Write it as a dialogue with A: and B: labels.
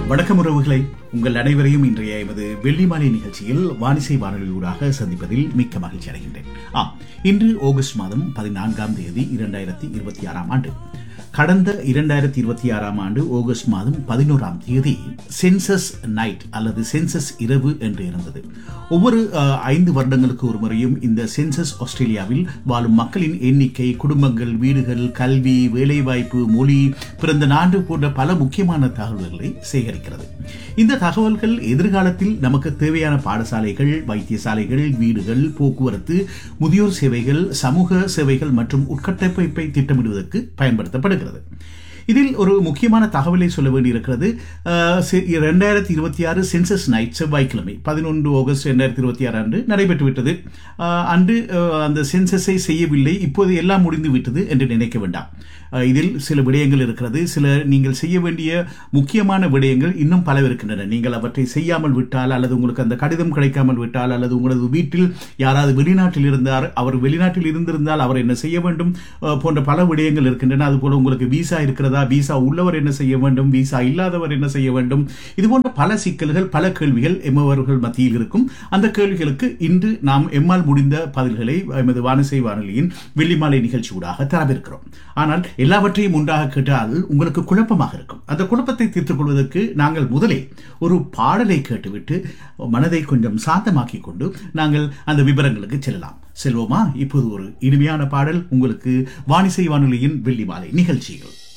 A: வணக்கம் உறவுகளை உங்கள் அனைவரையும் இன்றைய எமது வெள்ளிமாலை நிகழ்ச்சியில் வானிசை வானொலியூடாக சந்திப்பதில் மிக்க மகிழ்ச்சி அடைகின்றேன் ஆம் இன்று ஆகஸ்ட் மாதம் பதினான்காம் தேதி இரண்டாயிரத்தி இருபத்தி ஆறாம் ஆண்டு கடந்த இரண்டாயிரத்தி இருபத்தி ஆறாம் ஆண்டு ஆகஸ்ட் மாதம் பதினோராம் தேதி சென்சஸ் நைட் அல்லது சென்சஸ் இரவு என்று இருந்தது ஒவ்வொரு அஹ், ஐந்து வருடங்களுக்கு ஒரு முறையும் இந்த சென்சஸ் ஆஸ்திரேலியாவில் வாழும் மக்களின் எண்ணிக்கை குடும்பங்கள் வீடுகள் கல்வி வேலைவாய்ப்பு மொழி பிறந்த நாடு போன்ற பல முக்கியமான தகவல்களை சேகரிக்கிறது இந்த தகவல்கள் எதிர்காலத்தில் நமக்கு தேவையான பாடசாலைகள் வைத்தியசாலைகள் வீடுகள் போக்குவரத்து முதியோர் சேவைகள் சமூக சேவைகள் மற்றும் உட்கட்டமைப்பை திட்டமிடுவதற்கு பயன்படுத்தப்படுகிறது இதில் ஒரு முக்கியமான தகவலை சொல்ல வேண்டியிருக்கிறது ரெண்டாயிரத்தி இருபத்தி ஆறு சென்சஸ் நைட் செவ்வாய்க்கிழமை பதினொன்று ஆகஸ்ட் ரெண்டாயிரத்தி இருபத்தி ஆறு அன்று நடைபெற்று விட்டது அஹ், அன்று அஹ், அந்த சென்சஸை செய்யவில்லை இப்போது எல்லாம் முடிந்து விட்டது என்று நினைக்க வேண்டாம் அஹ், இதில் சில விடயங்கள் இருக்கிறது சில நீங்கள் செய்ய வேண்டிய முக்கியமான விடயங்கள் இன்னும் பல இருக்கின்றன நீங்கள் அவற்றை செய்யாமல் விட்டால் அல்லது உங்களுக்கு அந்த கடிதம் கிடைக்காமல் விட்டால் அல்லது உங்களது வீட்டில் யாராவது வெளிநாட்டில் இருந்தார் அவர் வெளிநாட்டில் இருந்திருந்தால் அவர் என்ன செய்ய வேண்டும் அஹ், போன்ற பல விடயங்கள் இருக்கின்றன அதுபோல உங்களுக்கு விசா இருக்கிறதா விசா உள்ளவர் என்ன செய்ய வேண்டும் விசா இல்லாதவர் என்ன செய்ய வேண்டும் இது போன்ற பல சிக்கல்கள் பல கேள்விகள் எம்மவர்கள் மத்தியில் இருக்கும் அந்த கேள்விகளுக்கு இன்று நாம் எம்மால் முடிந்த பதில்களை எமது வானசை வானொலியின் வெள்ளிமாலை நிகழ்ச்சி ஊடாக தரவிருக்கிறோம் ஆனால் எல்லாவற்றையும் உண்டாக கேட்டால் உங்களுக்கு குழப்பமாக இருக்கும் அந்த குழப்பத்தை தீர்த்துக் கொள்வதற்கு நாங்கள் முதலே ஒரு பாடலை கேட்டுவிட்டு மனதை கொஞ்சம் சாந்தமாக்கிக் கொண்டு நாங்கள் அந்த விவரங்களுக்கு செல்லலாம் செல்வோமா இப்போது ஒரு இனிமையான பாடல் உங்களுக்கு வானிசை வானொலியின் வெள்ளிமாலை நிகழ்ச்சிகள்